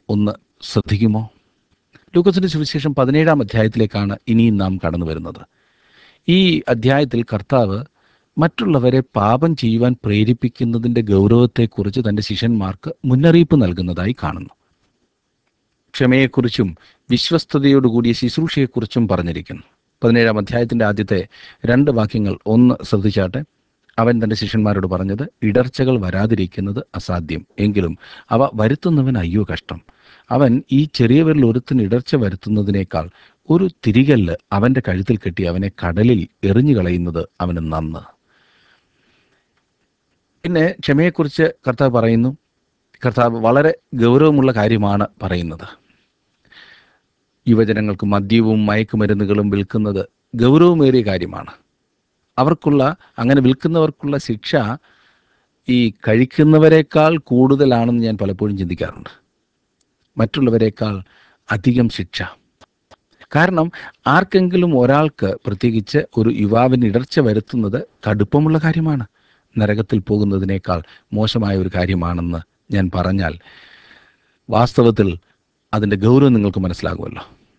ഒന്ന് ശ്രദ്ധിക്കുമോ ലൂക്കോസിന്റെ സുവിശേഷം പതിനേഴാം അധ്യായത്തിലേക്കാണ് ഇനിയും നാം കടന്നു വരുന്നത് ഈ അധ്യായത്തിൽ കർത്താവ് മറ്റുള്ളവരെ പാപം ചെയ്യുവാൻ പ്രേരിപ്പിക്കുന്നതിൻ്റെ ഗൗരവത്തെക്കുറിച്ച് തൻ്റെ ശിഷ്യന്മാർക്ക് മുന്നറിയിപ്പ് നൽകുന്നതായി കാണുന്നു ക്ഷമയെക്കുറിച്ചും വിശ്വസ്തയോടുകൂടിയ ശുശ്രൂഷയെക്കുറിച്ചും പറഞ്ഞിരിക്കുന്നു പതിനേഴാം അധ്യായത്തിൻ്റെ ആദ്യത്തെ രണ്ട് വാക്യങ്ങൾ ഒന്ന് ശ്രദ്ധിച്ചാട്ടെ അവൻ തൻ്റെ ശിഷ്യന്മാരോട് പറഞ്ഞത് ഇടർച്ചകൾ വരാതിരിക്കുന്നത് അസാധ്യം എങ്കിലും അവ വരുത്തുന്നവൻ അയ്യോ കഷ്ടം അവൻ ഈ ചെറിയവരിൽ ഒരുത്തിന് ഇടർച്ച വരുത്തുന്നതിനേക്കാൾ ഒരു തിരികല്ല് അവൻ്റെ കഴുത്തിൽ കെട്ടി അവനെ കടലിൽ എറിഞ്ഞു കളയുന്നത് അവന് നന്ന് പിന്നെ ക്ഷമയെക്കുറിച്ച് കർത്താവ് പറയുന്നു കർത്താവ് വളരെ ഗൗരവമുള്ള കാര്യമാണ് പറയുന്നത് യുവജനങ്ങൾക്ക് മദ്യവും മയക്കുമരുന്നുകളും വിൽക്കുന്നത് ഗൗരവമേറിയ കാര്യമാണ് അവർക്കുള്ള അങ്ങനെ വിൽക്കുന്നവർക്കുള്ള ശിക്ഷ ഈ കഴിക്കുന്നവരെക്കാൾ കൂടുതലാണെന്ന് ഞാൻ പലപ്പോഴും ചിന്തിക്കാറുണ്ട് മറ്റുള്ളവരെക്കാൾ അധികം ശിക്ഷ കാരണം ആർക്കെങ്കിലും ഒരാൾക്ക് പ്രത്യേകിച്ച് ഒരു യുവാവിന് ഇടർച്ച വരുത്തുന്നത് കടുപ്പമുള്ള കാര്യമാണ് നരകത്തിൽ പോകുന്നതിനേക്കാൾ മോശമായ ഒരു കാര്യമാണെന്ന് ഞാൻ പറഞ്ഞാൽ വാസ്തവത്തിൽ അതിൻ്റെ ഗൗരവം നിങ്ങൾക്ക് മനസ്സിലാകുമല്ലോ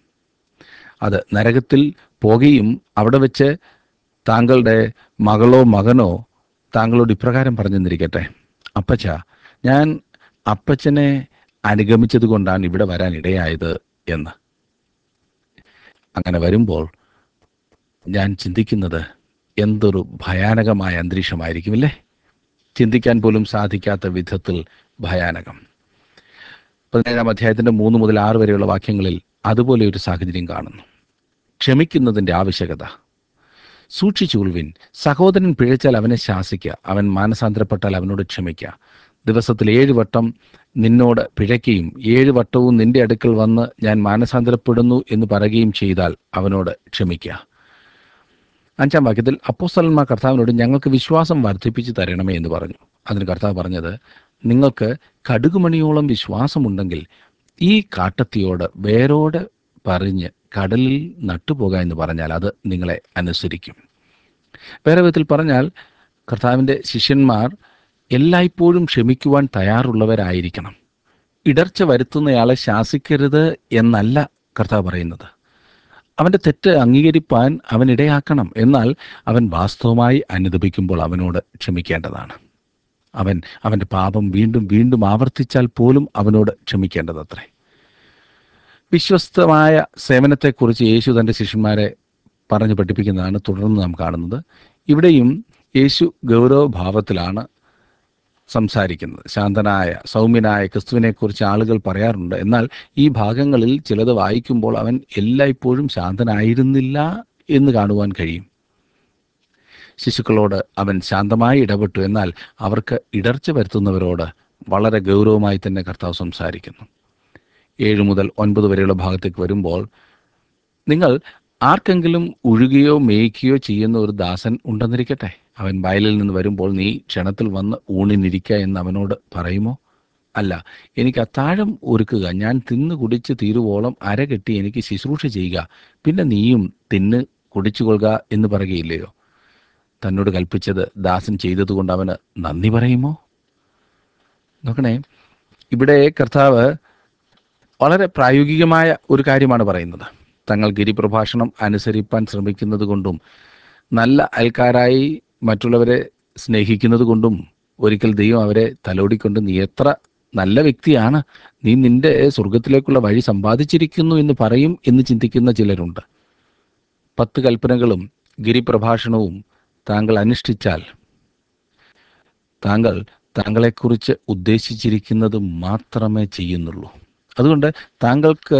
അത് നരകത്തിൽ പോകുകയും അവിടെ വെച്ച് താങ്കളുടെ മകളോ മകനോ താങ്കളോട് ഇപ്രകാരം പറഞ്ഞെന്നിരിക്കട്ടെ അപ്പച്ച ഞാൻ അപ്പച്ചനെ അനുഗമിച്ചത് കൊണ്ടാണ് ഇവിടെ വരാൻ ഇടയായത് എന്ന് അങ്ങനെ വരുമ്പോൾ ഞാൻ ചിന്തിക്കുന്നത് എന്തൊരു ഭയാനകമായ അന്തരീക്ഷമായിരിക്കുമല്ലേ ചിന്തിക്കാൻ പോലും സാധിക്കാത്ത വിധത്തിൽ ഭയാനകം പതിനേഴാം അധ്യായത്തിന്റെ മൂന്ന് മുതൽ ആറ് വരെയുള്ള വാക്യങ്ങളിൽ അതുപോലെ ഒരു സാഹചര്യം കാണുന്നു ക്ഷമിക്കുന്നതിൻ്റെ ആവശ്യകത സൂക്ഷിച്ചുകൊള്ളുവിൻ സഹോദരൻ പിഴച്ചാൽ അവനെ ശാസിക്കുക അവൻ മാനസാന്തരപ്പെട്ടാൽ അവനോട് ക്ഷമിക്കുക ദിവസത്തിൽ ഏഴ് വട്ടം നിന്നോട് പിഴയ്ക്കുകയും ഏഴ് വട്ടവും നിന്റെ അടുക്കൽ വന്ന് ഞാൻ മാനസാന്തരപ്പെടുന്നു എന്ന് പറയുകയും ചെയ്താൽ അവനോട് ക്ഷമിക്കുക അഞ്ചാം വാക്യത്തിൽ അപ്പോസ്തലന്മാർ കർത്താവിനോട് ഞങ്ങൾക്ക് വിശ്വാസം വർദ്ധിപ്പിച്ചു തരണമേ എന്ന് പറഞ്ഞു അതിന് കർത്താവ് പറഞ്ഞത് നിങ്ങൾക്ക് കടുകുമണിയോളം വിശ്വാസമുണ്ടെങ്കിൽ ഈ കാട്ടത്തിയോട് വേരോട് പറഞ്ഞ് കടലിൽ നട്ടുപോക എന്ന് പറഞ്ഞാൽ അത് നിങ്ങളെ അനുസരിക്കും വേറെ വിധത്തിൽ പറഞ്ഞാൽ കർത്താവിൻ്റെ ശിഷ്യന്മാർ എല്ലായ്പ്പോഴും ക്ഷമിക്കുവാൻ തയ്യാറുള്ളവരായിരിക്കണം ഇടർച്ച വരുത്തുന്നയാളെ ശാസിക്കരുത് എന്നല്ല കർത്താവ് പറയുന്നത് അവൻ്റെ തെറ്റ് അംഗീകരിപ്പാൻ അവൻ ഇടയാക്കണം എന്നാൽ അവൻ വാസ്തവമായി അനുദപിക്കുമ്പോൾ അവനോട് ക്ഷമിക്കേണ്ടതാണ് അവൻ അവൻ്റെ പാപം വീണ്ടും വീണ്ടും ആവർത്തിച്ചാൽ പോലും അവനോട് ക്ഷമിക്കേണ്ടതത്രേ വിശ്വസ്തമായ സേവനത്തെക്കുറിച്ച് യേശു തൻ്റെ ശിഷ്യന്മാരെ പറഞ്ഞു പഠിപ്പിക്കുന്നതാണ് തുടർന്ന് നാം കാണുന്നത് ഇവിടെയും യേശു ഗൗരവഭാവത്തിലാണ് സംസാരിക്കുന്നത് ശാന്തനായ സൗമ്യനായ ക്രിസ്തുവിനെക്കുറിച്ച് ആളുകൾ പറയാറുണ്ട് എന്നാൽ ഈ ഭാഗങ്ങളിൽ ചിലത് വായിക്കുമ്പോൾ അവൻ എല്ലായ്പ്പോഴും ശാന്തനായിരുന്നില്ല എന്ന് കാണുവാൻ കഴിയും ശിശുക്കളോട് അവൻ ശാന്തമായി ഇടപെട്ടു എന്നാൽ അവർക്ക് ഇടർച്ച വരുത്തുന്നവരോട് വളരെ ഗൗരവമായി തന്നെ കർത്താവ് സംസാരിക്കുന്നു ഏഴ് മുതൽ ഒൻപത് വരെയുള്ള ഭാഗത്തേക്ക് വരുമ്പോൾ നിങ്ങൾ ആർക്കെങ്കിലും ഉഴുകയോ മേയ്ക്കുകയോ ചെയ്യുന്ന ഒരു ദാസൻ ഉണ്ടെന്നിരിക്കട്ടെ അവൻ വയലിൽ നിന്ന് വരുമ്പോൾ നീ ക്ഷണത്തിൽ വന്ന് ഊണിനിരിക്കുക എന്ന് അവനോട് പറയുമോ അല്ല എനിക്ക് അത്താഴം ഒരുക്കുക ഞാൻ തിന്ന് കുടിച്ച് തീരുവോളം അരകെട്ടി എനിക്ക് ശുശ്രൂഷ ചെയ്യുക പിന്നെ നീയും തിന്ന് കുടിച്ചുകൊള്ളുക എന്ന് പറയുകയില്ലയോ തന്നോട് കൽപ്പിച്ചത് ദാസൻ ചെയ്തതുകൊണ്ട് അവന് നന്ദി പറയുമോ നോക്കണേ ഇവിടെ കർത്താവ് വളരെ പ്രായോഗികമായ ഒരു കാര്യമാണ് പറയുന്നത് തങ്ങൾ ഗിരിപ്രഭാഷണം അനുസരിപ്പാൻ ശ്രമിക്കുന്നത് കൊണ്ടും നല്ല അയൽക്കാരായി മറ്റുള്ളവരെ സ്നേഹിക്കുന്നത് കൊണ്ടും ഒരിക്കൽ ദൈവം അവരെ തലോടിക്കൊണ്ട് നീ എത്ര നല്ല വ്യക്തിയാണ് നീ നിന്റെ സ്വർഗത്തിലേക്കുള്ള വഴി സമ്പാദിച്ചിരിക്കുന്നു എന്ന് പറയും എന്ന് ചിന്തിക്കുന്ന ചിലരുണ്ട് പത്ത് കൽപ്പനകളും ഗിരിപ്രഭാഷണവും താങ്കൾ അനുഷ്ഠിച്ചാൽ താങ്കൾ താങ്കളെക്കുറിച്ച് ഉദ്ദേശിച്ചിരിക്കുന്നത് മാത്രമേ ചെയ്യുന്നുള്ളൂ അതുകൊണ്ട് താങ്കൾക്ക്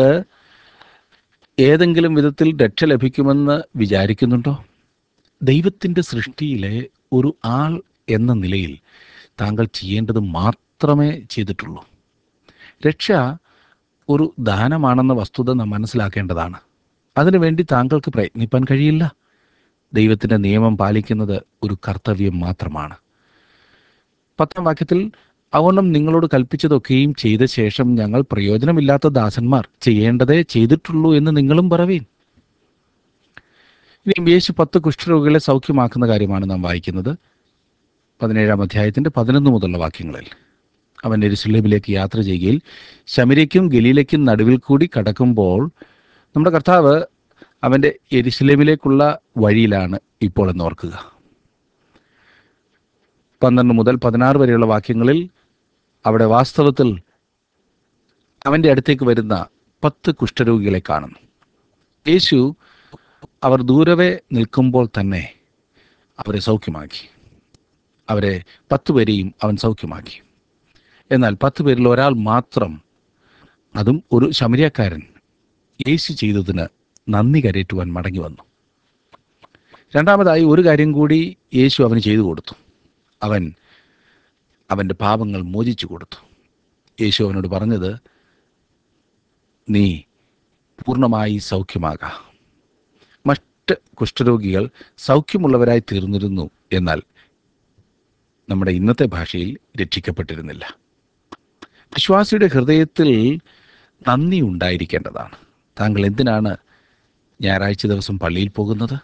ഏതെങ്കിലും വിധത്തിൽ രക്ഷ ലഭിക്കുമെന്ന് വിചാരിക്കുന്നുണ്ടോ ദൈവത്തിൻ്റെ സൃഷ്ടിയിലെ ഒരു ആൾ എന്ന നിലയിൽ താങ്കൾ ചെയ്യേണ്ടത് മാത്രമേ ചെയ്തിട്ടുള്ളൂ രക്ഷ ഒരു ദാനമാണെന്ന വസ്തുത നാം മനസ്സിലാക്കേണ്ടതാണ് അതിനുവേണ്ടി താങ്കൾക്ക് പ്രയത്നിപ്പാൻ കഴിയില്ല ദൈവത്തിൻ്റെ നിയമം പാലിക്കുന്നത് ഒരു കർത്തവ്യം മാത്രമാണ് പത്താം വാക്യത്തിൽ അവണ്ണം നിങ്ങളോട് കൽപ്പിച്ചതൊക്കെയും ചെയ്ത ശേഷം ഞങ്ങൾ പ്രയോജനമില്ലാത്ത ദാസന്മാർ ചെയ്യേണ്ടതേ ചെയ്തിട്ടുള്ളൂ എന്ന് നിങ്ങളും പറവീൻ ഇനിയും യേശു പത്ത് കുഷ്ഠരോഗികളെ സൗഖ്യമാക്കുന്ന കാര്യമാണ് നാം വായിക്കുന്നത് പതിനേഴാം അധ്യായത്തിന്റെ പതിനൊന്ന് മുതലുള്ള വാക്യങ്ങളിൽ അവൻ എരുസലേമിലേക്ക് യാത്ര ചെയ്യുകയിൽ ശമരിക്കും ഗലീലയ്ക്കും നടുവിൽ കൂടി കടക്കുമ്പോൾ നമ്മുടെ കർത്താവ് അവൻ്റെ എരുസലേമിലേക്കുള്ള വഴിയിലാണ് ഇപ്പോൾ എന്ന് ഓർക്കുക പന്ത്രണ്ട് മുതൽ പതിനാറ് വരെയുള്ള വാക്യങ്ങളിൽ അവിടെ വാസ്തവത്തിൽ അവൻ്റെ അടുത്തേക്ക് വരുന്ന പത്ത് കുഷ്ഠരോഗികളെ കാണുന്നു യേശു അവർ ദൂരവേ നിൽക്കുമ്പോൾ തന്നെ അവരെ സൗഖ്യമാക്കി അവരെ പത്ത് പേരെയും അവൻ സൗഖ്യമാക്കി എന്നാൽ പത്ത് പേരിൽ ഒരാൾ മാത്രം അതും ഒരു ശമരിയക്കാരൻ യേശു ചെയ്തതിന് നന്ദി കരയറ്റുവാൻ മടങ്ങി വന്നു രണ്ടാമതായി ഒരു കാര്യം കൂടി യേശു അവന് ചെയ്തു കൊടുത്തു അവൻ അവൻ്റെ പാപങ്ങൾ മോചിച്ചു കൊടുത്തു യേശു അവനോട് പറഞ്ഞത് നീ പൂർണ്ണമായി സൗഖ്യമാകാം മറ്റ് കുഷ്ഠരോഗികൾ സൗഖ്യമുള്ളവരായി തീർന്നിരുന്നു എന്നാൽ നമ്മുടെ ഇന്നത്തെ ഭാഷയിൽ രക്ഷിക്കപ്പെട്ടിരുന്നില്ല വിശ്വാസിയുടെ ഹൃദയത്തിൽ നന്ദി ഉണ്ടായിരിക്കേണ്ടതാണ് താങ്കൾ എന്തിനാണ് ഞായറാഴ്ച ദിവസം പള്ളിയിൽ പോകുന്നത്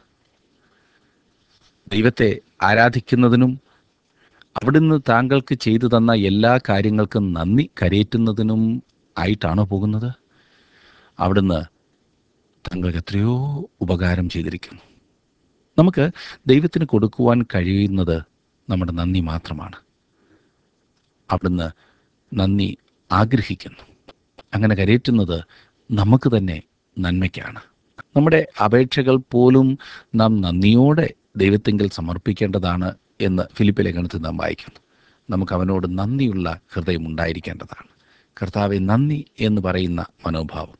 ദൈവത്തെ ആരാധിക്കുന്നതിനും അവിടുന്ന് താങ്കൾക്ക് ചെയ്തു തന്ന എല്ലാ കാര്യങ്ങൾക്കും നന്ദി കരയേറ്റുന്നതിനും ആയിട്ടാണോ പോകുന്നത് അവിടുന്ന് താങ്കൾക്ക് എത്രയോ ഉപകാരം ചെയ്തിരിക്കുന്നു നമുക്ക് ദൈവത്തിന് കൊടുക്കുവാൻ കഴിയുന്നത് നമ്മുടെ നന്ദി മാത്രമാണ് അവിടുന്ന് നന്ദി ആഗ്രഹിക്കുന്നു അങ്ങനെ കരയേറ്റുന്നത് നമുക്ക് തന്നെ നന്മയ്ക്കാണ് നമ്മുടെ അപേക്ഷകൾ പോലും നാം നന്ദിയോടെ ദൈവത്തെങ്കിൽ സമർപ്പിക്കേണ്ടതാണ് എന്ന് ഫിലിപ്പ് ലേഖനത്തിൽ നാം വായിക്കുന്നു നമുക്ക് അവനോട് നന്ദിയുള്ള ഹൃദയം ഉണ്ടായിരിക്കേണ്ടതാണ് കർത്താവെ നന്ദി എന്ന് പറയുന്ന മനോഭാവം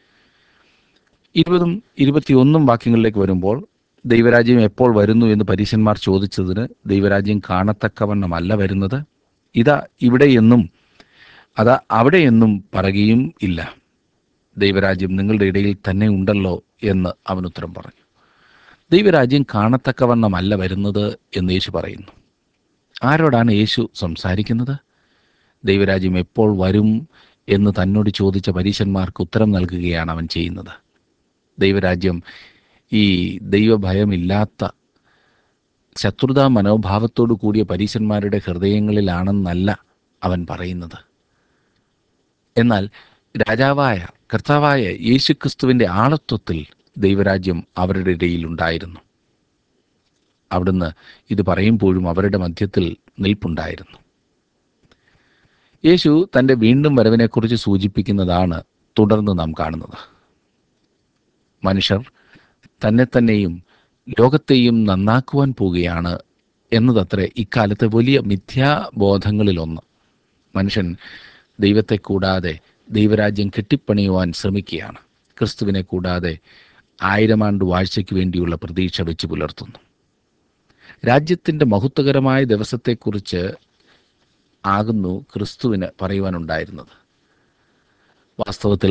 ഇരുപതും ഇരുപത്തിയൊന്നും വാക്യങ്ങളിലേക്ക് വരുമ്പോൾ ദൈവരാജ്യം എപ്പോൾ വരുന്നു എന്ന് പരീശന്മാർ ചോദിച്ചതിന് ദൈവരാജ്യം കാണത്തക്കവണ്ണമല്ല വരുന്നത് ഇതാ ഇവിടെ എന്നും അതാ അവിടെ എന്നും പറയുകയും ഇല്ല ദൈവരാജ്യം നിങ്ങളുടെ ഇടയിൽ തന്നെ ഉണ്ടല്ലോ എന്ന് അവൻ ഉത്തരം പറഞ്ഞു ദൈവരാജ്യം കാണത്തക്കവണ്ണമല്ല വരുന്നത് എന്ന് യേശു പറയുന്നു ആരോടാണ് യേശു സംസാരിക്കുന്നത് ദൈവരാജ്യം എപ്പോൾ വരും എന്ന് തന്നോട് ചോദിച്ച പരീശന്മാർക്ക് ഉത്തരം നൽകുകയാണ് അവൻ ചെയ്യുന്നത് ദൈവരാജ്യം ഈ ദൈവഭയമില്ലാത്ത ശത്രുതാ മനോഭാവത്തോടു കൂടിയ പരീശന്മാരുടെ ഹൃദയങ്ങളിലാണെന്നല്ല അവൻ പറയുന്നത് എന്നാൽ രാജാവായ കർത്താവായ യേശുക്രിസ്തുവിൻ്റെ ആളത്വത്തിൽ ദൈവരാജ്യം അവരുടെ ഇടയിൽ ഉണ്ടായിരുന്നു അവിടുന്ന് ഇത് പറയുമ്പോഴും അവരുടെ മധ്യത്തിൽ നിൽപ്പുണ്ടായിരുന്നു യേശു തൻ്റെ വീണ്ടും വരവിനെക്കുറിച്ച് സൂചിപ്പിക്കുന്നതാണ് തുടർന്ന് നാം കാണുന്നത് മനുഷ്യർ തന്നെ തന്നെയും ലോകത്തെയും നന്നാക്കുവാൻ പോവുകയാണ് എന്നതത്രേ ഇക്കാലത്തെ വലിയ മിഥ്യാബോധങ്ങളിലൊന്ന് മനുഷ്യൻ ദൈവത്തെ കൂടാതെ ദൈവരാജ്യം കെട്ടിപ്പണിയുവാൻ ശ്രമിക്കുകയാണ് ക്രിസ്തുവിനെ കൂടാതെ ആയിരം ആണ്ട് വാഴ്ചയ്ക്ക് വേണ്ടിയുള്ള പ്രതീക്ഷ വെച്ച് പുലർത്തുന്നു രാജ്യത്തിൻ്റെ മഹത്വകരമായ ദിവസത്തെക്കുറിച്ച് ആകുന്നു ക്രിസ്തുവിന് പറയുവാനുണ്ടായിരുന്നത് വാസ്തവത്തിൽ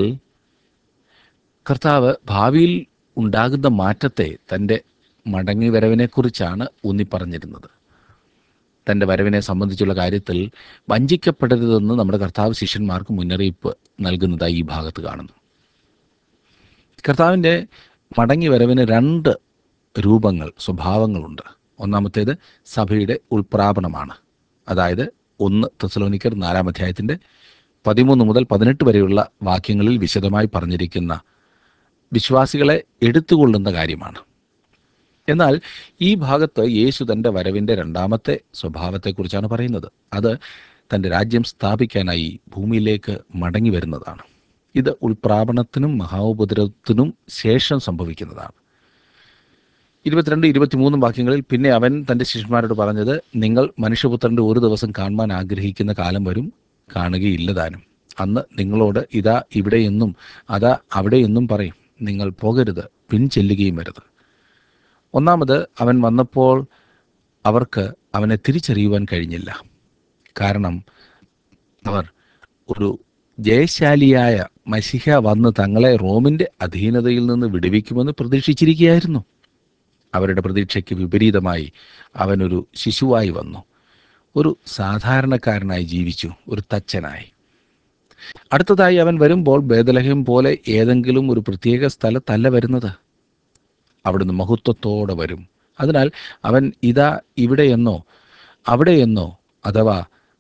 കർത്താവ് ഭാവിയിൽ ഉണ്ടാകുന്ന മാറ്റത്തെ തൻ്റെ മടങ്ങി വരവിനെക്കുറിച്ചാണ് ഊന്നിപ്പറഞ്ഞിരുന്നത് തൻ്റെ വരവിനെ സംബന്ധിച്ചുള്ള കാര്യത്തിൽ വഞ്ചിക്കപ്പെടരുതെന്ന് നമ്മുടെ കർത്താവ് ശിഷ്യന്മാർക്ക് മുന്നറിയിപ്പ് നൽകുന്നതായി ഈ ഭാഗത്ത് കാണുന്നു കർത്താവിൻ്റെ മടങ്ങി വരവിന് രണ്ട് രൂപങ്ങൾ സ്വഭാവങ്ങളുണ്ട് ഒന്നാമത്തേത് സഭയുടെ ഉൾപ്രാപണമാണ് അതായത് ഒന്ന് തെസലോനിക്കർ നാലാം അധ്യായത്തിൻ്റെ പതിമൂന്ന് മുതൽ പതിനെട്ട് വരെയുള്ള വാക്യങ്ങളിൽ വിശദമായി പറഞ്ഞിരിക്കുന്ന വിശ്വാസികളെ എടുത്തുകൊള്ളുന്ന കാര്യമാണ് എന്നാൽ ഈ ഭാഗത്ത് യേശു തൻ്റെ വരവിൻ്റെ രണ്ടാമത്തെ സ്വഭാവത്തെക്കുറിച്ചാണ് പറയുന്നത് അത് തൻ്റെ രാജ്യം സ്ഥാപിക്കാനായി ഭൂമിയിലേക്ക് മടങ്ങി വരുന്നതാണ് ഇത് ഉൾപ്രാപണത്തിനും മഹാഉപദ്രവത്തിനും ശേഷം സംഭവിക്കുന്നതാണ് ഇരുപത്തിരണ്ട് ഇരുപത്തിമൂന്നും വാക്യങ്ങളിൽ പിന്നെ അവൻ തൻ്റെ ശിഷ്യന്മാരോട് പറഞ്ഞത് നിങ്ങൾ മനുഷ്യപുത്രൻ്റെ ഒരു ദിവസം കാണുവാൻ ആഗ്രഹിക്കുന്ന കാലം വരും കാണുകയില്ല താനും അന്ന് നിങ്ങളോട് ഇതാ ഇവിടെ എന്നും അതാ അവിടെ എന്നും പറയും നിങ്ങൾ പോകരുത് പിൻചെല്ലുകയും വരുത് ഒന്നാമത് അവൻ വന്നപ്പോൾ അവർക്ക് അവനെ തിരിച്ചറിയുവാൻ കഴിഞ്ഞില്ല കാരണം അവർ ഒരു ജയശാലിയായ മസിഹ വന്ന് തങ്ങളെ റോമിൻ്റെ അധീനതയിൽ നിന്ന് വിടുവിക്കുമെന്ന് പ്രതീക്ഷിച്ചിരിക്കുകയായിരുന്നു അവരുടെ പ്രതീക്ഷയ്ക്ക് വിപരീതമായി അവനൊരു ശിശുവായി വന്നു ഒരു സാധാരണക്കാരനായി ജീവിച്ചു ഒരു തച്ചനായി അടുത്തതായി അവൻ വരുമ്പോൾ ബേദലഹം പോലെ ഏതെങ്കിലും ഒരു പ്രത്യേക സ്ഥലത്തല്ല വരുന്നത് അവിടുന്ന് മഹത്വത്തോടെ വരും അതിനാൽ അവൻ ഇതാ ഇവിടെയെന്നോ അവിടെയെന്നോ അഥവാ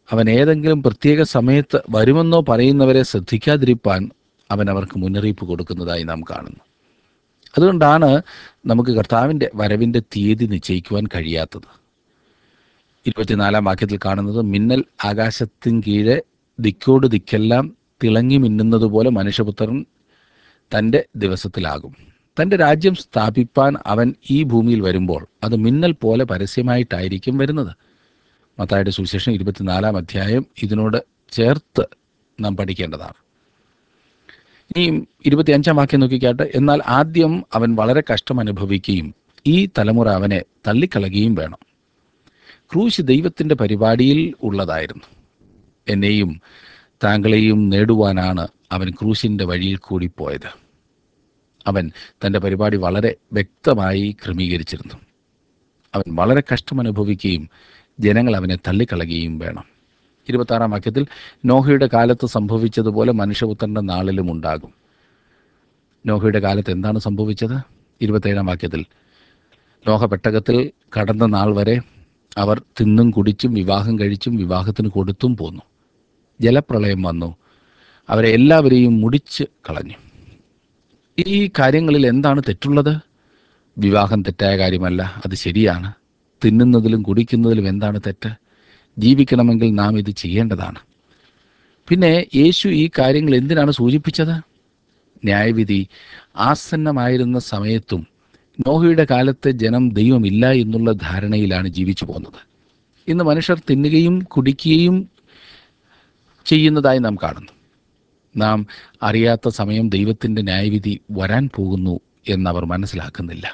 അവൻ ഏതെങ്കിലും പ്രത്യേക സമയത്ത് വരുമെന്നോ പറയുന്നവരെ ശ്രദ്ധിക്കാതിരിപ്പാൻ അവൻ അവർക്ക് മുന്നറിയിപ്പ് കൊടുക്കുന്നതായി നാം കാണുന്നു അതുകൊണ്ടാണ് നമുക്ക് കർത്താവിൻ്റെ വരവിൻ്റെ തീയതി നിശ്ചയിക്കുവാൻ കഴിയാത്തത് ഇരുപത്തിനാലാം വാക്യത്തിൽ കാണുന്നത് മിന്നൽ ആകാശത്തിൻ കീഴെ ദിക്കോട് ദിക്കെല്ലാം തിളങ്ങി മിന്നുന്നത് പോലെ മനുഷ്യപുത്രൻ തൻ്റെ ദിവസത്തിലാകും തൻ്റെ രാജ്യം സ്ഥാപിപ്പാൻ അവൻ ഈ ഭൂമിയിൽ വരുമ്പോൾ അത് മിന്നൽ പോലെ പരസ്യമായിട്ടായിരിക്കും വരുന്നത് മത്തായുടെ സുവിശേഷം ഇരുപത്തിനാലാം അധ്യായം ഇതിനോട് ചേർത്ത് നാം പഠിക്കേണ്ടതാണ് ഇനിയും ഇരുപത്തിയഞ്ചാം വാക്യം നോക്കിക്കാട്ടെ എന്നാൽ ആദ്യം അവൻ വളരെ കഷ്ടം അനുഭവിക്കുകയും ഈ തലമുറ അവനെ തള്ളിക്കളയുകയും വേണം ക്രൂശ് ദൈവത്തിൻ്റെ പരിപാടിയിൽ ഉള്ളതായിരുന്നു എന്നെയും താങ്കളെയും നേടുവാനാണ് അവൻ ക്രൂശിൻ്റെ വഴിയിൽ കൂടി പോയത് അവൻ തൻ്റെ പരിപാടി വളരെ വ്യക്തമായി ക്രമീകരിച്ചിരുന്നു അവൻ വളരെ കഷ്ടമനുഭവിക്കുകയും ജനങ്ങൾ അവനെ തള്ളിക്കളയുകയും വേണം ഇരുപത്താറാം വാക്യത്തിൽ നോഹയുടെ കാലത്ത് സംഭവിച്ചതുപോലെ മനുഷ്യപുത്രൻ്റെ നാളിലും ഉണ്ടാകും നോഹയുടെ കാലത്ത് എന്താണ് സംഭവിച്ചത് ഇരുപത്തേഴാം വാക്യത്തിൽ നോഹ പെട്ടകത്തിൽ കടന്ന നാൾ വരെ അവർ തിന്നും കുടിച്ചും വിവാഹം കഴിച്ചും വിവാഹത്തിന് കൊടുത്തും പോന്നു ജലപ്രളയം വന്നു അവരെ എല്ലാവരെയും മുടിച്ച് കളഞ്ഞു ഈ കാര്യങ്ങളിൽ എന്താണ് തെറ്റുള്ളത് വിവാഹം തെറ്റായ കാര്യമല്ല അത് ശരിയാണ് തിന്നുന്നതിലും കുടിക്കുന്നതിലും എന്താണ് തെറ്റ് ജീവിക്കണമെങ്കിൽ നാം ഇത് ചെയ്യേണ്ടതാണ് പിന്നെ യേശു ഈ കാര്യങ്ങൾ എന്തിനാണ് സൂചിപ്പിച്ചത് ന്യായവിധി ആസന്നമായിരുന്ന സമയത്തും നോഹയുടെ കാലത്തെ ജനം ദൈവമില്ല എന്നുള്ള ധാരണയിലാണ് ജീവിച്ചു പോകുന്നത് ഇന്ന് മനുഷ്യർ തിന്നുകയും കുടിക്കുകയും ചെയ്യുന്നതായി നാം കാണുന്നു നാം അറിയാത്ത സമയം ദൈവത്തിൻ്റെ ന്യായവിധി വരാൻ പോകുന്നു എന്നവർ മനസ്സിലാക്കുന്നില്ല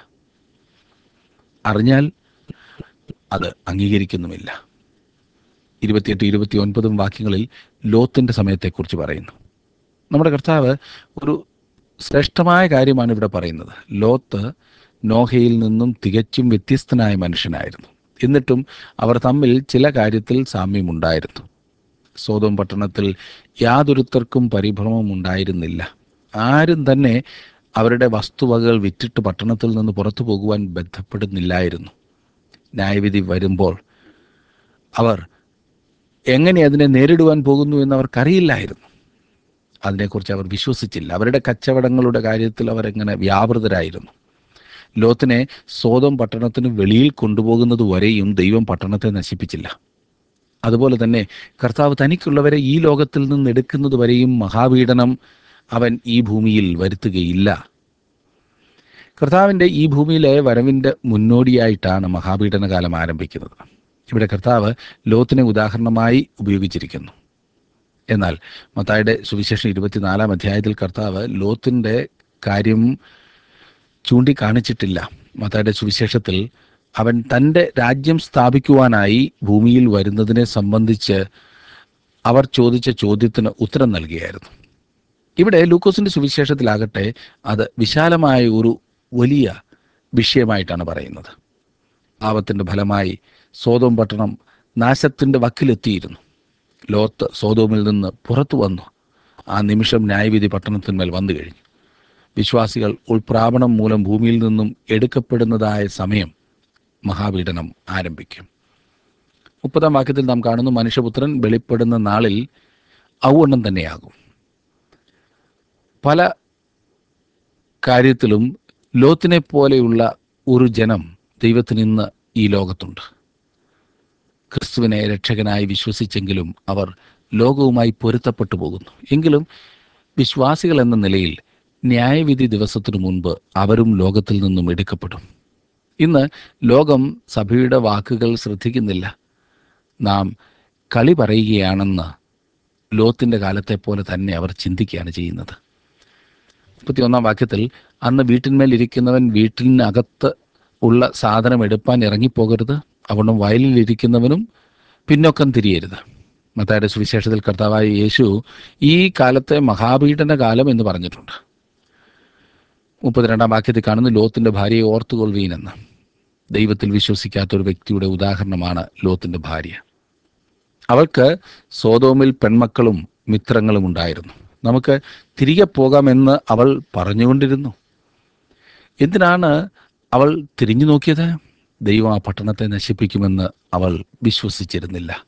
അറിഞ്ഞാൽ അത് അംഗീകരിക്കുന്നുമില്ല ഇരുപത്തിയെട്ട് ഇരുപത്തി ഒൻപതും വാക്യങ്ങളിൽ ലോത്തിൻ്റെ സമയത്തെക്കുറിച്ച് പറയുന്നു നമ്മുടെ കർത്താവ് ഒരു ശ്രേഷ്ഠമായ കാര്യമാണ് ഇവിടെ പറയുന്നത് ലോത്ത് നോഹയിൽ നിന്നും തികച്ചും വ്യത്യസ്തനായ മനുഷ്യനായിരുന്നു എന്നിട്ടും അവർ തമ്മിൽ ചില കാര്യത്തിൽ സാമ്യമുണ്ടായിരുന്നു സോതോം പട്ടണത്തിൽ യാതൊരുത്തർക്കും പരിഭ്രമം ഉണ്ടായിരുന്നില്ല ആരും തന്നെ അവരുടെ വസ്തുവകകൾ വിറ്റിട്ട് പട്ടണത്തിൽ നിന്ന് പുറത്തു പോകുവാൻ ബന്ധപ്പെടുന്നില്ലായിരുന്നു ന്യായവിധി വരുമ്പോൾ അവർ എങ്ങനെ അതിനെ നേരിടുവാൻ പോകുന്നു എന്ന് അവർക്കറിയില്ലായിരുന്നു അതിനെക്കുറിച്ച് അവർ വിശ്വസിച്ചില്ല അവരുടെ കച്ചവടങ്ങളുടെ കാര്യത്തിൽ അവരെങ്ങനെ വ്യാപൃതരായിരുന്നു ലോത്തിനെ സ്വതം പട്ടണത്തിന് വെളിയിൽ കൊണ്ടുപോകുന്നത് വരെയും ദൈവം പട്ടണത്തെ നശിപ്പിച്ചില്ല അതുപോലെ തന്നെ കർത്താവ് തനിക്കുള്ളവരെ ഈ ലോകത്തിൽ നിന്ന് എടുക്കുന്നത് വരെയും മഹാപീഡനം അവൻ ഈ ഭൂമിയിൽ വരുത്തുകയില്ല കർത്താവിൻ്റെ ഈ ഭൂമിയിലെ വരവിൻ്റെ മുന്നോടിയായിട്ടാണ് മഹാപീഡന കാലം ആരംഭിക്കുന്നത് ഇവിടെ കർത്താവ് ലോത്തിനെ ഉദാഹരണമായി ഉപയോഗിച്ചിരിക്കുന്നു എന്നാൽ മത്തായുടെ സുവിശേഷം ഇരുപത്തിനാലാം അധ്യായത്തിൽ കർത്താവ് ലോത്തിൻ്റെ കാര്യം ചൂണ്ടിക്കാണിച്ചിട്ടില്ല മത്തായുടെ സുവിശേഷത്തിൽ അവൻ തൻ്റെ രാജ്യം സ്ഥാപിക്കുവാനായി ഭൂമിയിൽ വരുന്നതിനെ സംബന്ധിച്ച് അവർ ചോദിച്ച ചോദ്യത്തിന് ഉത്തരം നൽകിയായിരുന്നു ഇവിടെ ലൂക്കോസിന്റെ സുവിശേഷത്തിലാകട്ടെ അത് വിശാലമായ ഒരു വലിയ വിഷയമായിട്ടാണ് പറയുന്നത് പാപത്തിൻ്റെ ഫലമായി സോതോം പട്ടണം നാശത്തിൻ്റെ വക്കിലെത്തിയിരുന്നു ലോത്ത് സോതോമിൽ നിന്ന് പുറത്തു വന്നു ആ നിമിഷം ന്യായവിധി പട്ടണത്തിന്മേൽ വന്നു കഴിഞ്ഞു വിശ്വാസികൾ ഉൾപ്രാപണം മൂലം ഭൂമിയിൽ നിന്നും എടുക്കപ്പെടുന്നതായ സമയം മഹാപീഡനം ആരംഭിക്കും മുപ്പതാം വാക്യത്തിൽ നാം കാണുന്നു മനുഷ്യപുത്രൻ വെളിപ്പെടുന്ന നാളിൽ ഔവണ്ണം തന്നെയാകും പല കാര്യത്തിലും ലോത്തിനെ പോലെയുള്ള ഒരു ജനം ദൈവത്തിന് ഇന്ന് ഈ ലോകത്തുണ്ട് ക്രിസ്തുവിനെ രക്ഷകനായി വിശ്വസിച്ചെങ്കിലും അവർ ലോകവുമായി പൊരുത്തപ്പെട്ടു പോകുന്നു എങ്കിലും വിശ്വാസികൾ എന്ന നിലയിൽ ന്യായവിധി ദിവസത്തിനു മുൻപ് അവരും ലോകത്തിൽ നിന്നും എടുക്കപ്പെടും ഇന്ന് ലോകം സഭയുടെ വാക്കുകൾ ശ്രദ്ധിക്കുന്നില്ല നാം കളി പറയുകയാണെന്ന് ലോത്തിൻ്റെ കാലത്തെ പോലെ തന്നെ അവർ ചിന്തിക്കുകയാണ് ചെയ്യുന്നത് മുപ്പത്തിയൊന്നാം വാക്യത്തിൽ അന്ന് വീട്ടിന്മേൽ ഇരിക്കുന്നവൻ വീട്ടിനകത്ത് ഉള്ള സാധനം എടുപ്പാൻ ഇറങ്ങിപ്പോകരുത് അവണ്ണം വയലിൽ ഇരിക്കുന്നവനും പിന്നോക്കം തിരിയരുത് മത്തായുടെ സുവിശേഷത്തിൽ കർത്താവായ യേശു ഈ കാലത്തെ മഹാപീഡന കാലം എന്ന് പറഞ്ഞിട്ടുണ്ട് മുപ്പത്തിരണ്ടാം വാക്യത്തിൽ കാണുന്നു ലോത്തിന്റെ ഭാര്യയെ ഓർത്തുകൊള്ളുവീനെന്ന് ദൈവത്തിൽ വിശ്വസിക്കാത്ത ഒരു വ്യക്തിയുടെ ഉദാഹരണമാണ് ലോത്തിന്റെ ഭാര്യ അവൾക്ക് സോതോമിൽ പെൺമക്കളും മിത്രങ്ങളും ഉണ്ടായിരുന്നു നമുക്ക് തിരികെ പോകാമെന്ന് അവൾ പറഞ്ഞുകൊണ്ടിരുന്നു എന്തിനാണ് അവൾ തിരിഞ്ഞു നോക്കിയത് ദൈവം ആ പട്ടണത്തെ നശിപ്പിക്കുമെന്ന് അവൾ വിശ്വസിച്ചിരുന്നില്ല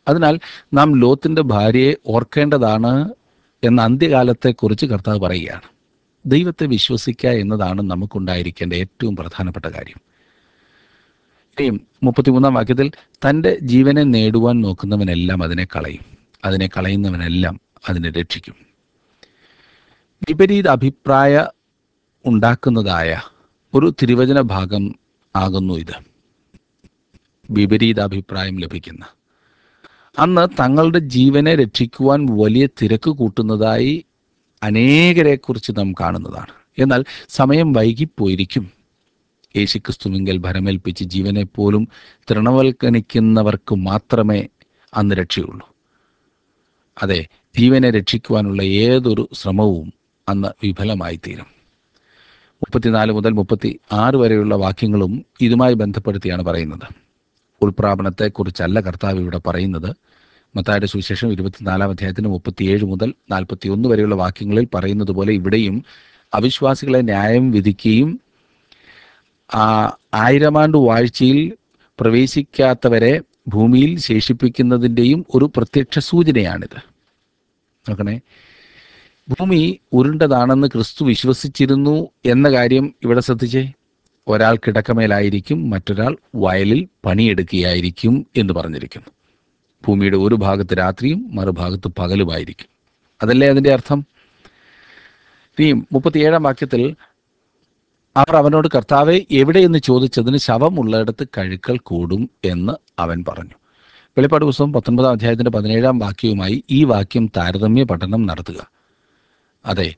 അതിനാൽ നാം ലോത്തിന്റെ ഭാര്യയെ ഓർക്കേണ്ടതാണ് എന്ന അന്ത്യകാലത്തെക്കുറിച്ച് കർത്താവ് പറയുകയാണ് ദൈവത്തെ വിശ്വസിക്കുക എന്നതാണ് നമുക്കുണ്ടായിരിക്കേണ്ട ഏറ്റവും പ്രധാനപ്പെട്ട കാര്യം ഇനിയും മുപ്പത്തിമൂന്നാം വാക്യത്തിൽ തൻ്റെ ജീവനെ നേടുവാൻ നോക്കുന്നവനെല്ലാം അതിനെ കളയും അതിനെ കളയുന്നവനെല്ലാം അതിനെ രക്ഷിക്കും വിപരീത അഭിപ്രായ ഉണ്ടാക്കുന്നതായ ഒരു തിരുവചന ഭാഗം ആകുന്നു ഇത് വിപരീത അഭിപ്രായം ലഭിക്കുന്ന അന്ന് തങ്ങളുടെ ജീവനെ രക്ഷിക്കുവാൻ വലിയ തിരക്ക് കൂട്ടുന്നതായി അനേകരെക്കുറിച്ച് നാം കാണുന്നതാണ് എന്നാൽ സമയം വൈകിപ്പോയിരിക്കും യേശുക്രിസ്തുവിങ്കൽ ഭരമേൽപ്പിച്ച് ജീവനെ പോലും തൃണവൽക്കണിക്കുന്നവർക്ക് മാത്രമേ അന്ന് രക്ഷയുള്ളൂ അതെ ജീവനെ രക്ഷിക്കുവാനുള്ള ഏതൊരു ശ്രമവും അന്ന് വിഫലമായി തീരും മുപ്പത്തിനാല് മുതൽ മുപ്പത്തി ആറ് വരെയുള്ള വാക്യങ്ങളും ഇതുമായി ബന്ധപ്പെടുത്തിയാണ് പറയുന്നത് ഉൾപ്രാപണത്തെക്കുറിച്ചല്ല കർത്താവ് ഇവിടെ പറയുന്നത് മത്തായുടെ സുവിശേഷം ഇരുപത്തിനാലാം അധ്യായത്തിന് മുപ്പത്തിയേഴ് മുതൽ നാൽപ്പത്തി ഒന്ന് വരെയുള്ള വാക്യങ്ങളിൽ പറയുന്നത് പോലെ ഇവിടെയും അവിശ്വാസികളെ ന്യായം വിധിക്കുകയും ആ ആയിരമാണ്ട് വാഴ്ചയിൽ പ്രവേശിക്കാത്തവരെ ഭൂമിയിൽ ശേഷിപ്പിക്കുന്നതിൻ്റെയും ഒരു പ്രത്യക്ഷ സൂചനയാണിത് നോക്കണേ ഭൂമി ഉരുണ്ടതാണെന്ന് ക്രിസ്തു വിശ്വസിച്ചിരുന്നു എന്ന കാര്യം ഇവിടെ ശ്രദ്ധിച്ചേ ഒരാൾ കിടക്കമേലായിരിക്കും മറ്റൊരാൾ വയലിൽ പണിയെടുക്കുകയായിരിക്കും എന്ന് പറഞ്ഞിരിക്കുന്നു ഭൂമിയുടെ ഒരു ഭാഗത്ത് രാത്രിയും മറുഭാഗത്ത് പകലുമായിരിക്കും അതല്ലേ അതിൻ്റെ അർത്ഥം ഇനി മുപ്പത്തിയേഴാം വാക്യത്തിൽ അവർ അവനോട് കർത്താവെ എവിടെയെന്ന് ചോദിച്ചതിന് ശവമുള്ളിടത്ത് കഴുക്കൽ കൂടും എന്ന് അവൻ പറഞ്ഞു വെളിപ്പാട് പുസ്തകം പത്തൊൻപതാം അധ്യായത്തിന്റെ പതിനേഴാം വാക്യവുമായി ഈ വാക്യം താരതമ്യ പഠനം നടത്തുക അതെ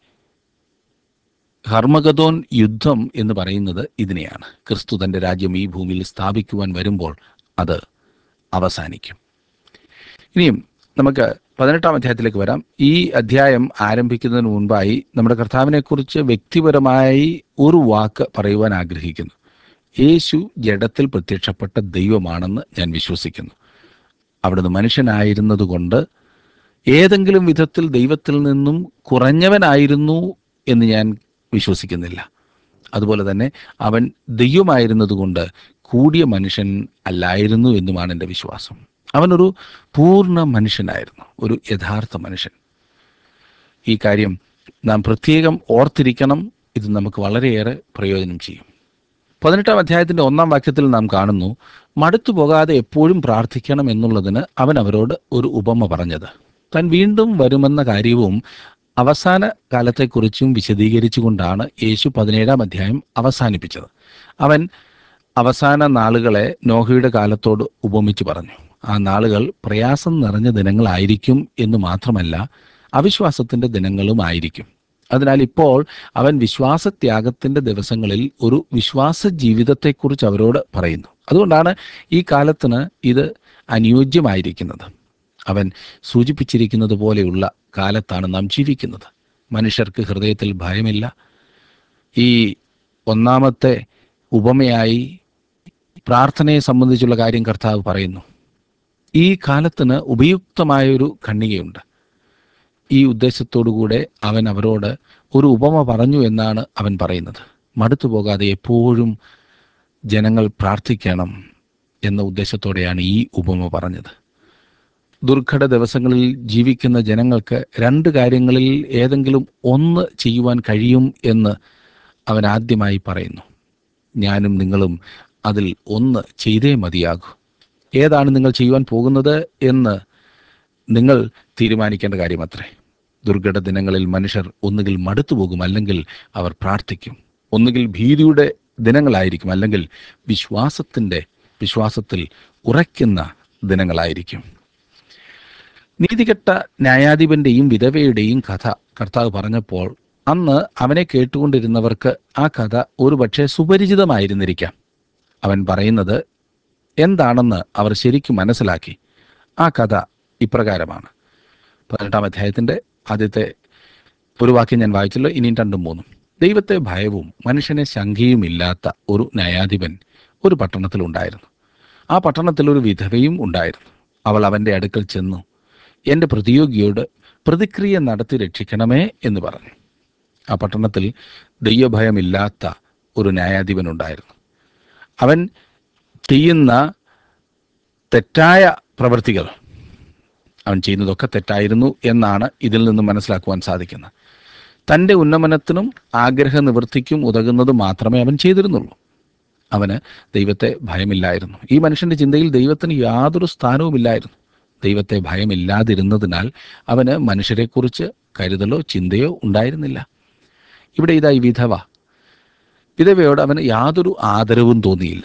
ഹർമഗതോൻ യുദ്ധം എന്ന് പറയുന്നത് ഇതിനെയാണ് ക്രിസ്തു തന്റെ രാജ്യം ഈ ഭൂമിയിൽ സ്ഥാപിക്കുവാൻ വരുമ്പോൾ അത് അവസാനിക്കും ഇനിയും നമുക്ക് പതിനെട്ടാം അധ്യായത്തിലേക്ക് വരാം ഈ അധ്യായം ആരംഭിക്കുന്നതിന് മുൻപായി നമ്മുടെ കർത്താവിനെക്കുറിച്ച് വ്യക്തിപരമായി ഒരു വാക്ക് പറയുവാൻ ആഗ്രഹിക്കുന്നു യേശു ജഡത്തിൽ പ്രത്യക്ഷപ്പെട്ട ദൈവമാണെന്ന് ഞാൻ വിശ്വസിക്കുന്നു അവിടുന്ന് മനുഷ്യനായിരുന്നതുകൊണ്ട് ഏതെങ്കിലും വിധത്തിൽ ദൈവത്തിൽ നിന്നും കുറഞ്ഞവനായിരുന്നു എന്ന് ഞാൻ വിശ്വസിക്കുന്നില്ല അതുപോലെ തന്നെ അവൻ ദൈവമായിരുന്നതുകൊണ്ട് കൂടിയ മനുഷ്യൻ അല്ലായിരുന്നു എന്നുമാണ് എൻ്റെ വിശ്വാസം അവനൊരു പൂർണ്ണ മനുഷ്യനായിരുന്നു ഒരു യഥാർത്ഥ മനുഷ്യൻ ഈ കാര്യം നാം പ്രത്യേകം ഓർത്തിരിക്കണം ഇത് നമുക്ക് വളരെയേറെ പ്രയോജനം ചെയ്യും പതിനെട്ടാം അധ്യായത്തിന്റെ ഒന്നാം വാക്യത്തിൽ നാം കാണുന്നു മടുത്തു പോകാതെ എപ്പോഴും പ്രാർത്ഥിക്കണം എന്നുള്ളതിന് അവൻ അവരോട് ഒരു ഉപമ പറഞ്ഞത് താൻ വീണ്ടും വരുമെന്ന കാര്യവും അവസാന കാലത്തെക്കുറിച്ചും വിശദീകരിച്ചുകൊണ്ടാണ് യേശു പതിനേഴാം അധ്യായം അവസാനിപ്പിച്ചത് അവൻ അവസാന നാളുകളെ നോഹയുടെ കാലത്തോട് ഉപമിച്ചു പറഞ്ഞു ആ നാളുകൾ പ്രയാസം നിറഞ്ഞ ദിനങ്ങളായിരിക്കും എന്ന് മാത്രമല്ല അവിശ്വാസത്തിന്റെ ദിനങ്ങളുമായിരിക്കും അതിനാൽ ഇപ്പോൾ അവൻ വിശ്വാസത്യാഗത്തിന്റെ ദിവസങ്ങളിൽ ഒരു വിശ്വാസ ജീവിതത്തെക്കുറിച്ച് അവരോട് പറയുന്നു അതുകൊണ്ടാണ് ഈ കാലത്തിന് ഇത് അനുയോജ്യമായിരിക്കുന്നത് അവൻ സൂചിപ്പിച്ചിരിക്കുന്നത് പോലെയുള്ള കാലത്താണ് നാം ജീവിക്കുന്നത് മനുഷ്യർക്ക് ഹൃദയത്തിൽ ഭയമില്ല ഈ ഒന്നാമത്തെ ഉപമയായി പ്രാർത്ഥനയെ സംബന്ധിച്ചുള്ള കാര്യം കർത്താവ് പറയുന്നു ഈ കാലത്തിന് ഉപയുക്തമായൊരു ഖണ്ണികയുണ്ട് ഈ ഉദ്ദേശത്തോടുകൂടെ അവൻ അവരോട് ഒരു ഉപമ പറഞ്ഞു എന്നാണ് അവൻ പറയുന്നത് മടുത്തു പോകാതെ എപ്പോഴും ജനങ്ങൾ പ്രാർത്ഥിക്കണം എന്ന ഉദ്ദേശത്തോടെയാണ് ഈ ഉപമ പറഞ്ഞത് ദുർഘട ദിവസങ്ങളിൽ ജീവിക്കുന്ന ജനങ്ങൾക്ക് രണ്ട് കാര്യങ്ങളിൽ ഏതെങ്കിലും ഒന്ന് ചെയ്യുവാൻ കഴിയും എന്ന് അവൻ ആദ്യമായി പറയുന്നു ഞാനും നിങ്ങളും അതിൽ ഒന്ന് ചെയ്തേ മതിയാകൂ ഏതാണ് നിങ്ങൾ ചെയ്യുവാൻ പോകുന്നത് എന്ന് നിങ്ങൾ തീരുമാനിക്കേണ്ട കാര്യമത്രേ ദുർഘട ദിനങ്ങളിൽ മനുഷ്യർ ഒന്നുകിൽ മടുത്തു പോകും അല്ലെങ്കിൽ അവർ പ്രാർത്ഥിക്കും ഒന്നുകിൽ ഭീതിയുടെ ദിനങ്ങളായിരിക്കും അല്ലെങ്കിൽ വിശ്വാസത്തിൻ്റെ വിശ്വാസത്തിൽ ഉറയ്ക്കുന്ന ദിനങ്ങളായിരിക്കും നീതികെട്ട ന്യായാധിപന്റെയും വിധവയുടെയും കഥ കർത്താവ് പറഞ്ഞപ്പോൾ അന്ന് അവനെ കേട്ടുകൊണ്ടിരുന്നവർക്ക് ആ കഥ ഒരുപക്ഷെ സുപരിചിതമായിരുന്നിരിക്കാം അവൻ പറയുന്നത് എന്താണെന്ന് അവർ ശരിക്കും മനസ്സിലാക്കി ആ കഥ ഇപ്രകാരമാണ് പതിനെട്ടാം അധ്യായത്തിന്റെ ആദ്യത്തെ ഒരു വാക്യം ഞാൻ വായിച്ചല്ലോ ഇനിയും രണ്ടും മൂന്നും ദൈവത്തെ ഭയവും മനുഷ്യനെ ശങ്കയുമില്ലാത്ത ഒരു ന്യായാധിപൻ ഒരു പട്ടണത്തിൽ ഉണ്ടായിരുന്നു ആ പട്ടണത്തിൽ ഒരു വിധവയും ഉണ്ടായിരുന്നു അവൾ അവന്റെ അടുക്കൽ ചെന്നു എൻ്റെ പ്രതിയോഗിയോട് പ്രതിക്രിയ നടത്തി രക്ഷിക്കണമേ എന്ന് പറഞ്ഞു ആ പട്ടണത്തിൽ ദൈവഭയമില്ലാത്ത ഒരു ന്യായാധിപൻ ഉണ്ടായിരുന്നു അവൻ ചെയ്യുന്ന തെറ്റായ പ്രവൃത്തികൾ അവൻ ചെയ്യുന്നതൊക്കെ തെറ്റായിരുന്നു എന്നാണ് ഇതിൽ നിന്ന് മനസ്സിലാക്കുവാൻ സാധിക്കുന്നത് തൻ്റെ ഉന്നമനത്തിനും ആഗ്രഹ നിവൃത്തിക്കും ഉതകുന്നത് മാത്രമേ അവൻ ചെയ്തിരുന്നുള്ളൂ അവന് ദൈവത്തെ ഭയമില്ലായിരുന്നു ഈ മനുഷ്യന്റെ ചിന്തയിൽ ദൈവത്തിന് യാതൊരു സ്ഥാനവുമില്ലായിരുന്നു ദൈവത്തെ ഭയമില്ലാതിരുന്നതിനാൽ അവന് മനുഷ്യരെക്കുറിച്ച് കരുതലോ ചിന്തയോ ഉണ്ടായിരുന്നില്ല ഇവിടെ ഇതാ ഈ വിധവ വിധവയോട് അവന് യാതൊരു ആദരവും തോന്നിയില്ല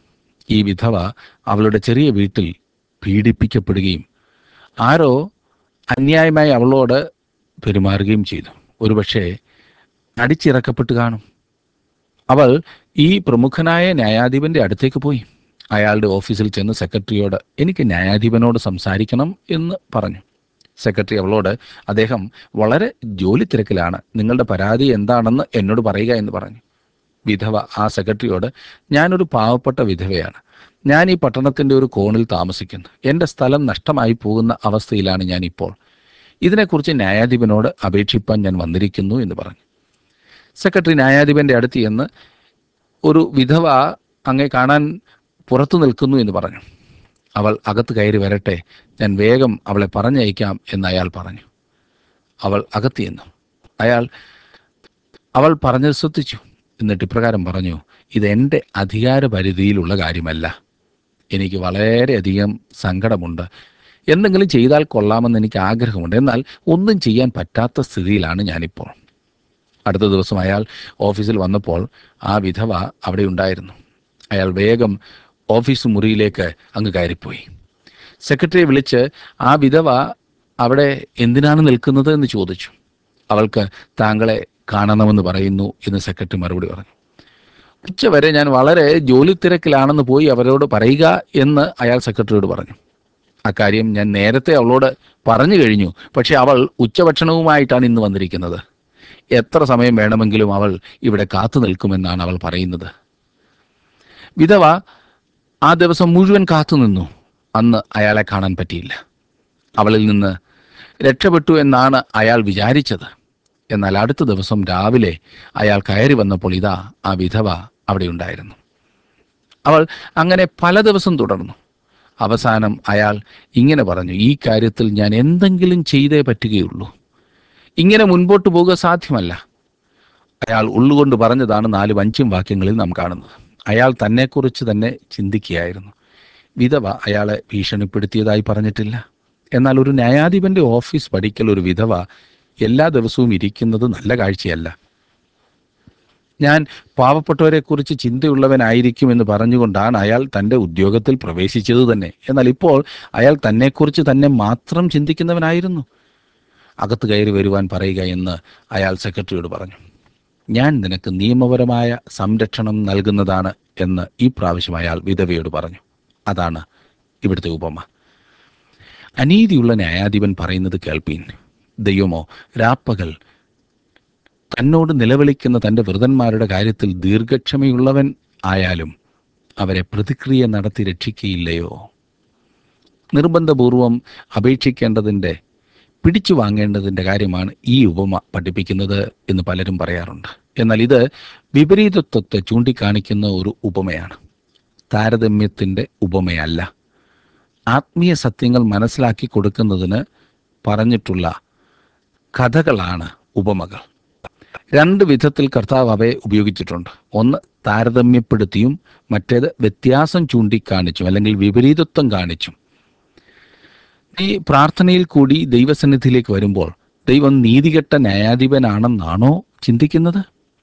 ഈ വിധവ അവളുടെ ചെറിയ വീട്ടിൽ പീഡിപ്പിക്കപ്പെടുകയും ആരോ അന്യായമായി അവളോട് പെരുമാറുകയും ചെയ്തു ഒരുപക്ഷെ അടിച്ചിറക്കപ്പെട്ട് കാണും അവൾ ഈ പ്രമുഖനായ ന്യായാധിപന്റെ അടുത്തേക്ക് പോയി അയാളുടെ ഓഫീസിൽ ചെന്ന് സെക്രട്ടറിയോട് എനിക്ക് ന്യായാധിപനോട് സംസാരിക്കണം എന്ന് പറഞ്ഞു സെക്രട്ടറി അവളോട് അദ്ദേഹം വളരെ ജോലി തിരക്കിലാണ് നിങ്ങളുടെ പരാതി എന്താണെന്ന് എന്നോട് പറയുക എന്ന് പറഞ്ഞു വിധവ ആ സെക്രട്ടറിയോട് ഞാനൊരു പാവപ്പെട്ട വിധവയാണ് ഞാൻ ഈ പട്ടണത്തിന്റെ ഒരു കോണിൽ താമസിക്കുന്നു എൻ്റെ സ്ഥലം നഷ്ടമായി പോകുന്ന അവസ്ഥയിലാണ് ഞാൻ ഇപ്പോൾ ഇതിനെക്കുറിച്ച് ന്യായാധിപനോട് അപേക്ഷിപ്പാൻ ഞാൻ വന്നിരിക്കുന്നു എന്ന് പറഞ്ഞു സെക്രട്ടറി ന്യായാധിപന്റെ അടുത്ത് ചെന്ന് ഒരു വിധവ അങ്ങേ കാണാൻ പുറത്തു നിൽക്കുന്നു എന്ന് പറഞ്ഞു അവൾ അകത്ത് കയറി വരട്ടെ ഞാൻ വേഗം അവളെ പറഞ്ഞയക്കാം എന്ന് അയാൾ പറഞ്ഞു അവൾ അകത്ത് ചെന്നു അയാൾ അവൾ പറഞ്ഞത് ശ്രദ്ധിച്ചു എന്നിട്ട് ഇപ്രകാരം പറഞ്ഞു ഇത് എൻ്റെ അധികാര പരിധിയിലുള്ള കാര്യമല്ല എനിക്ക് വളരെയധികം സങ്കടമുണ്ട് എന്തെങ്കിലും ചെയ്താൽ കൊള്ളാമെന്ന് എനിക്ക് ആഗ്രഹമുണ്ട് എന്നാൽ ഒന്നും ചെയ്യാൻ പറ്റാത്ത സ്ഥിതിയിലാണ് ഞാനിപ്പോൾ അടുത്ത ദിവസം അയാൾ ഓഫീസിൽ വന്നപ്പോൾ ആ വിധവ അവിടെ ഉണ്ടായിരുന്നു അയാൾ വേഗം ഓഫീസ് മുറിയിലേക്ക് അങ്ങ് കയറിപ്പോയി സെക്രട്ടറിയെ വിളിച്ച് ആ വിധവ അവിടെ എന്തിനാണ് നിൽക്കുന്നത് എന്ന് ചോദിച്ചു അവൾക്ക് താങ്കളെ കാണണമെന്ന് പറയുന്നു എന്ന് സെക്രട്ടറി മറുപടി പറഞ്ഞു ഉച്ചവരെ ഞാൻ വളരെ ജോലി തിരക്കിലാണെന്ന് പോയി അവരോട് പറയുക എന്ന് അയാൾ സെക്രട്ടറിയോട് പറഞ്ഞു അക്കാര്യം ഞാൻ നേരത്തെ അവളോട് പറഞ്ഞു കഴിഞ്ഞു പക്ഷെ അവൾ ഉച്ചഭക്ഷണവുമായിട്ടാണ് ഇന്ന് വന്നിരിക്കുന്നത് എത്ര സമയം വേണമെങ്കിലും അവൾ ഇവിടെ കാത്തു നിൽക്കുമെന്നാണ് അവൾ പറയുന്നത് വിധവ ആ ദിവസം മുഴുവൻ കാത്തു നിന്നു അന്ന് അയാളെ കാണാൻ പറ്റിയില്ല അവളിൽ നിന്ന് രക്ഷപ്പെട്ടു എന്നാണ് അയാൾ വിചാരിച്ചത് എന്നാൽ അടുത്ത ദിവസം രാവിലെ അയാൾ കയറി വന്നപ്പോൾ ഇതാ ആ വിധവ അവിടെ ഉണ്ടായിരുന്നു അവൾ അങ്ങനെ പല ദിവസം തുടർന്നു അവസാനം അയാൾ ഇങ്ങനെ പറഞ്ഞു ഈ കാര്യത്തിൽ ഞാൻ എന്തെങ്കിലും ചെയ്തേ പറ്റുകയുള്ളൂ ഇങ്ങനെ മുൻപോട്ട് പോകുക സാധ്യമല്ല അയാൾ ഉള്ളുകൊണ്ട് പറഞ്ഞതാണ് നാല് വഞ്ചിയും വാക്യങ്ങളിൽ നാം കാണുന്നത് അയാൾ തന്നെക്കുറിച്ച് തന്നെ ചിന്തിക്കുകയായിരുന്നു വിധവ അയാളെ ഭീഷണിപ്പെടുത്തിയതായി പറഞ്ഞിട്ടില്ല എന്നാൽ ഒരു ന്യായാധിപന്റെ ഓഫീസ് പഠിക്കൽ ഒരു വിധവ എല്ലാ ദിവസവും ഇരിക്കുന്നത് നല്ല കാഴ്ചയല്ല ഞാൻ പാവപ്പെട്ടവരെക്കുറിച്ച് ചിന്തയുള്ളവനായിരിക്കുമെന്ന് പറഞ്ഞുകൊണ്ടാണ് അയാൾ തൻ്റെ ഉദ്യോഗത്തിൽ പ്രവേശിച്ചത് തന്നെ എന്നാൽ ഇപ്പോൾ അയാൾ തന്നെക്കുറിച്ച് തന്നെ മാത്രം ചിന്തിക്കുന്നവനായിരുന്നു അകത്ത് കയറി വരുവാൻ പറയുക എന്ന് അയാൾ സെക്രട്ടറിയോട് പറഞ്ഞു ഞാൻ നിനക്ക് നിയമപരമായ സംരക്ഷണം നൽകുന്നതാണ് എന്ന് ഈ പ്രാവശ്യം അയാൾ വിധവയോട് പറഞ്ഞു അതാണ് ഇവിടുത്തെ ഉപമ അനീതിയുള്ള ന്യായാധിപൻ പറയുന്നത് കേൾപ്പീൻ ദൈവമോ രാപ്പകൽ തന്നോട് നിലവിളിക്കുന്ന തൻ്റെ വൃതന്മാരുടെ കാര്യത്തിൽ ദീർഘക്ഷമയുള്ളവൻ ആയാലും അവരെ പ്രതിക്രിയ നടത്തി രക്ഷിക്കുകയില്ലയോ നിർബന്ധപൂർവം അപേക്ഷിക്കേണ്ടതിൻ്റെ പിടിച്ചു വാങ്ങേണ്ടതിൻ്റെ കാര്യമാണ് ഈ ഉപമ പഠിപ്പിക്കുന്നത് എന്ന് പലരും പറയാറുണ്ട് എന്നാൽ ഇത് വിപരീതത്വത്തെ ചൂണ്ടിക്കാണിക്കുന്ന ഒരു ഉപമയാണ് താരതമ്യത്തിൻ്റെ ഉപമയല്ല ആത്മീയ സത്യങ്ങൾ മനസ്സിലാക്കി കൊടുക്കുന്നതിന് പറഞ്ഞിട്ടുള്ള കഥകളാണ് ഉപമകൾ രണ്ട് വിധത്തിൽ കർത്താവ് അവയെ ഉപയോഗിച്ചിട്ടുണ്ട് ഒന്ന് താരതമ്യപ്പെടുത്തിയും മറ്റേത് വ്യത്യാസം ചൂണ്ടിക്കാണിച്ചും അല്ലെങ്കിൽ വിപരീതത്വം കാണിച്ചും ഈ പ്രാർത്ഥനയിൽ കൂടി ദൈവസന്നിധിയിലേക്ക് വരുമ്പോൾ ദൈവം നീതികെട്ട ന്യായാധിപനാണെന്നാണോ ചിന്തിക്കുന്നത്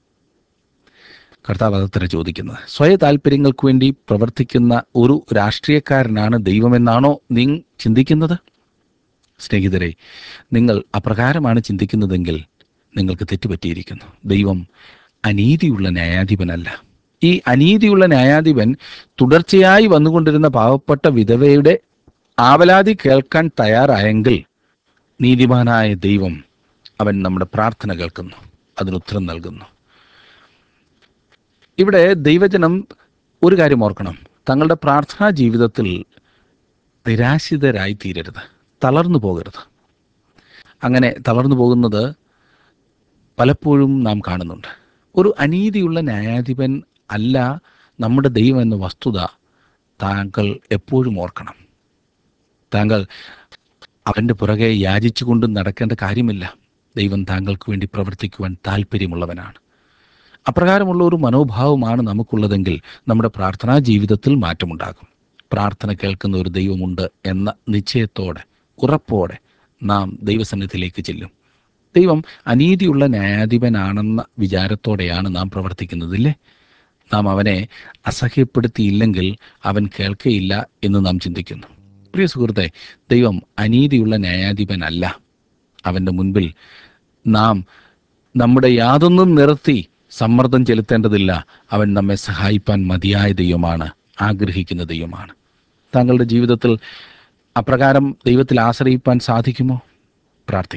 കർത്താവ് അതത്ര ചോദിക്കുന്നത് സ്വയ താല്പര്യങ്ങൾക്ക് വേണ്ടി പ്രവർത്തിക്കുന്ന ഒരു രാഷ്ട്രീയക്കാരനാണ് ദൈവമെന്നാണോ നീ ചിന്തിക്കുന്നത് സ്നേഹിതരെ നിങ്ങൾ അപ്രകാരമാണ് ചിന്തിക്കുന്നതെങ്കിൽ നിങ്ങൾക്ക് തെറ്റുപറ്റിയിരിക്കുന്നു ദൈവം അനീതിയുള്ള ന്യായാധിപനല്ല ഈ അനീതിയുള്ള ന്യായാധിപൻ തുടർച്ചയായി വന്നുകൊണ്ടിരുന്ന പാവപ്പെട്ട വിധവയുടെ ആവലാതി കേൾക്കാൻ തയ്യാറായെങ്കിൽ നീതിമാനായ ദൈവം അവൻ നമ്മുടെ പ്രാർത്ഥന കേൾക്കുന്നു അതിന് ഉത്തരം നൽകുന്നു ഇവിടെ ദൈവജനം ഒരു കാര്യം ഓർക്കണം തങ്ങളുടെ പ്രാർത്ഥനാ ജീവിതത്തിൽ നിരാശിതരായി തീരരുത് തളർന്നു പോകരുത് അങ്ങനെ തളർന്നു പോകുന്നത് പലപ്പോഴും നാം കാണുന്നുണ്ട് ഒരു അനീതിയുള്ള ന്യായാധിപൻ അല്ല നമ്മുടെ ദൈവം എന്ന വസ്തുത താങ്കൾ എപ്പോഴും ഓർക്കണം താങ്കൾ അവൻ്റെ പുറകെ യാചിച്ചുകൊണ്ട് നടക്കേണ്ട കാര്യമില്ല ദൈവം താങ്കൾക്ക് വേണ്ടി പ്രവർത്തിക്കുവാൻ താല്പര്യമുള്ളവനാണ് അപ്രകാരമുള്ള ഒരു മനോഭാവമാണ് നമുക്കുള്ളതെങ്കിൽ നമ്മുടെ പ്രാർത്ഥനാ ജീവിതത്തിൽ മാറ്റമുണ്ടാകും പ്രാർത്ഥന കേൾക്കുന്ന ഒരു ദൈവമുണ്ട് എന്ന നിശ്ചയത്തോടെ ഉറപ്പോടെ നാം ദൈവസന്നിധിയിലേക്ക് ചെല്ലും ദൈവം അനീതിയുള്ള ന്യായാധിപനാണെന്ന വിചാരത്തോടെയാണ് നാം പ്രവർത്തിക്കുന്നതില്ലേ നാം അവനെ അസഹ്യപ്പെടുത്തിയില്ലെങ്കിൽ അവൻ കേൾക്കയില്ല എന്ന് നാം ചിന്തിക്കുന്നു പ്രിയ സുഹൃത്തെ ദൈവം അനീതിയുള്ള ന്യായാധിപനല്ല അവൻ്റെ മുൻപിൽ നാം നമ്മുടെ യാതൊന്നും നിർത്തി സമ്മർദ്ദം ചെലുത്തേണ്ടതില്ല അവൻ നമ്മെ സഹായിപ്പാൻ മതിയായ ദൈവമാണ് ആഗ്രഹിക്കുന്ന ദൈവമാണ് താങ്കളുടെ ജീവിതത്തിൽ അപ്രകാരം ദൈവത്തിൽ ആശ്രയിപ്പാൻ സാധിക്കുമോ പ്രാർത്ഥിക്കാം